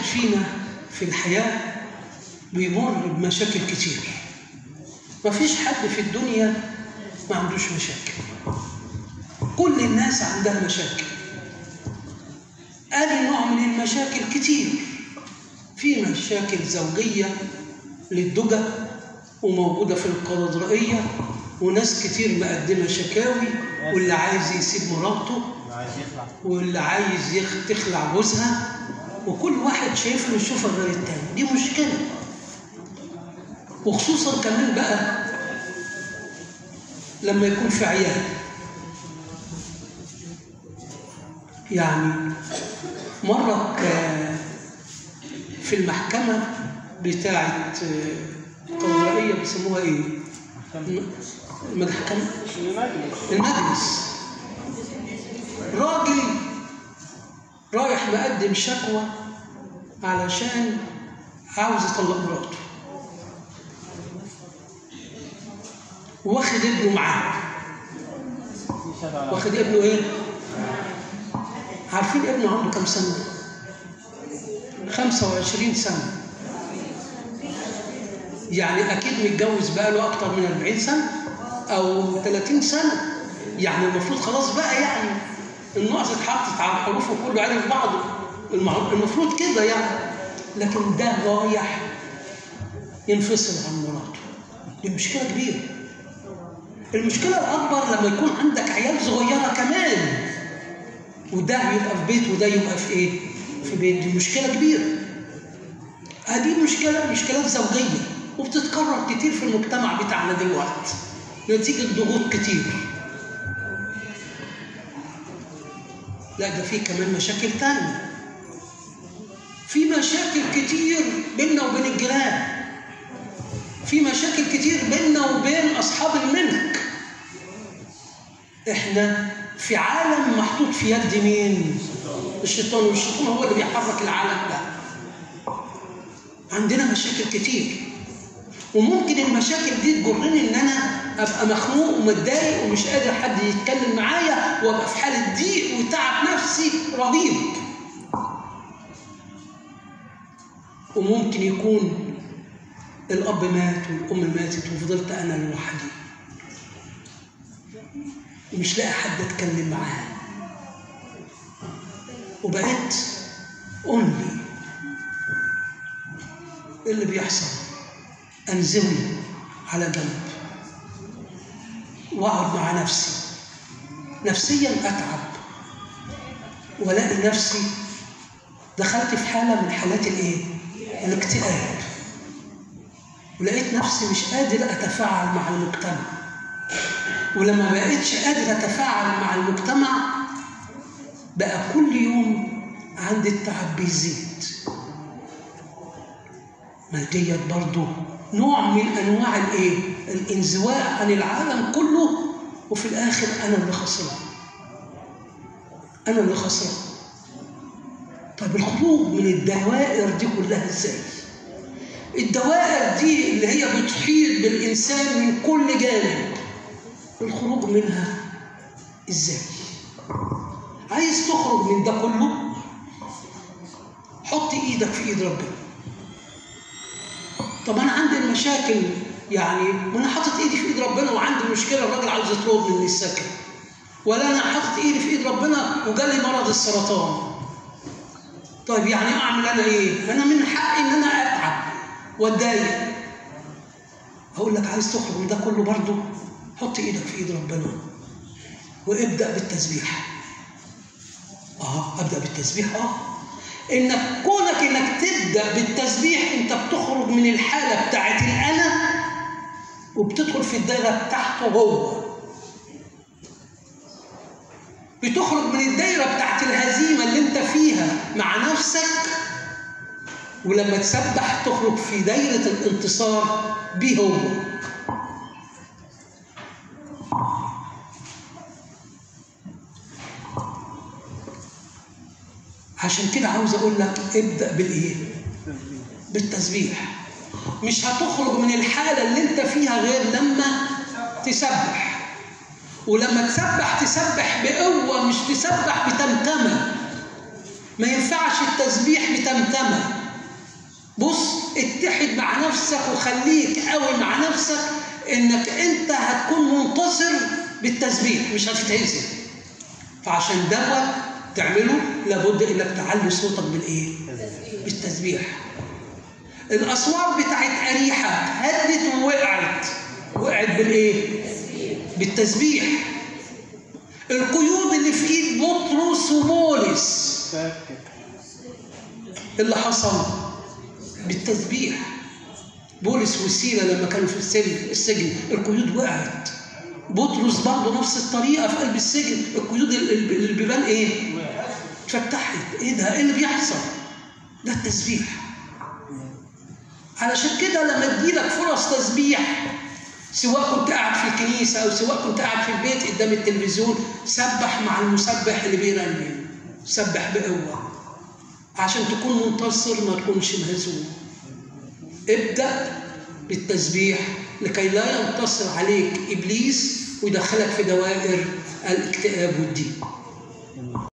فينا في الحياة بيمر بمشاكل كتير مفيش حد في الدنيا ما عندوش مشاكل كل الناس عندها مشاكل ادي نوع من المشاكل كتير في مشاكل زوجية للدجى وموجودة في القدرائية وناس كتير مقدمة شكاوي واللي عايز يسيب مراته عايز يخلع واللي عايز يخ- تخلع جوزها وكل واحد شايف له يشوفها غير التاني دي مشكلة وخصوصا كمان بقى لما يكون في عيال يعني مرة ك- في المحكمة بتاعة القضائية بيسموها ايه؟ المحكمة المجلس المجلس راجل رايح مقدم شكوى علشان عاوز يطلق مراته واخد ابنه معاه يشهد على واخد ابنه ايه؟ عارفين ابنه عنده كام سنة؟ 25 سنة يعني أكيد متجوز بقاله أكتر من 40 سنة أو 30 سنة يعني المفروض خلاص بقى يعني النقص اتحطت على الحروف وكله عارف بعضه المع- المفروض كده يعني لكن ده رايح ينفصل عن مراته دي مشكلة كبيرة المشكلة الأكبر لما يكون عندك عيال صغيرة كمان وده يبقى في بيت وده يبقى في إيه؟ في بيت دي مشكلة كبيرة. هذه مشكلة مشكلات زوجية وبتتكرر كتير في المجتمع بتاعنا دلوقتي نتيجة ضغوط كتير. لا ده في كمان مشاكل تانية. في مشاكل كتير بيننا وبين الجيران. في مشاكل كتير بيننا وبين أصحاب الملك. احنا في عالم محطوط في يد مين؟ الشيطان والشيطان هو اللي بيحرك العالم ده. عندنا مشاكل كتير وممكن المشاكل دي تجرني ان انا ابقى مخنوق ومتضايق ومش قادر حد يتكلم معايا وابقى في حاله ضيق وتعب نفسي رهيب. وممكن يكون الاب مات والام ماتت وفضلت انا لوحدي. ومش لاقي حد اتكلم معاه وبقيت اونلي ايه اللي بيحصل انزوي على جنب واقعد مع نفسي نفسيا اتعب والاقي نفسي دخلت في حاله من حالات الايه الاكتئاب ولقيت نفسي مش قادر اتفاعل مع المجتمع ولما بقيتش قادر اتفاعل مع المجتمع بقى كل يوم عندي التعب بيزيد ما ديت برضه نوع من انواع الايه الانزواء عن العالم كله وفي الاخر انا اللي خسران انا اللي خسران طب الخروج من الدوائر دي كلها ازاي الدوائر دي اللي هي بتحيط بالانسان من كل جانب الخروج منها ازاي عايز تخرج من ده كله حط ايدك في ايد ربنا طب انا عندي المشاكل يعني ما انا حاطط ايدي في ايد ربنا وعندي مشكله الراجل عاوز يطلب مني السكن ولا انا حاطط ايدي في ايد ربنا وجالي مرض السرطان طيب يعني اعمل انا ايه انا من حقي ان انا اتعب واتضايق اقول لك عايز تخرج من ده كله برضه حط ايدك في ايد ربنا وابدا بالتسبيح اه ابدا بالتسبيح اه انك كونك انك تبدا بالتسبيح انت بتخرج من الحاله بتاعت الانا وبتدخل في الدايره بتاعته هو بتخرج من الدايره بتاعت الهزيمه اللي انت فيها مع نفسك ولما تسبح تخرج في دايره الانتصار بيه هو عشان كده عاوز اقول لك ابدا بالايه بالتسبيح مش هتخرج من الحاله اللي انت فيها غير لما تسبح ولما تسبح تسبح بقوه مش تسبح بتمتمه ما ينفعش التسبيح بتمتمه بص اتحد مع نفسك وخليك قوي مع نفسك انك انت هتكون منتصر بالتسبيح مش هتتهزم فعشان دوت تعمله لابد انك تعلي صوتك بالايه؟ بالتسبيح الاسوار بتاعت اريحه هدت ووقعت وقعت بالايه؟ بالتسبيح القيود اللي في ايد بطرس وبولس فاكر اللي حصل بالتسبيح بولس وسيلة لما كانوا في السجن السجن القيود وقعت بطرس برضه نفس الطريقة في قلب السجن القيود ال- ال- البيبان ايه؟ اتفتحت ايه ده؟ ايه اللي بيحصل؟ ده التسبيح علشان كده لما تجيلك فرص تسبيح سواء كنت قاعد في الكنيسة أو سواء كنت قاعد في البيت قدام التلفزيون سبح مع المسبح اللي بيرنم سبح بقوة عشان تكون منتصر ما تكونش مهزوم ابدأ بالتسبيح لكي لا ينتصر عليك إبليس ويدخلك في دوائر الاكتئاب والضيق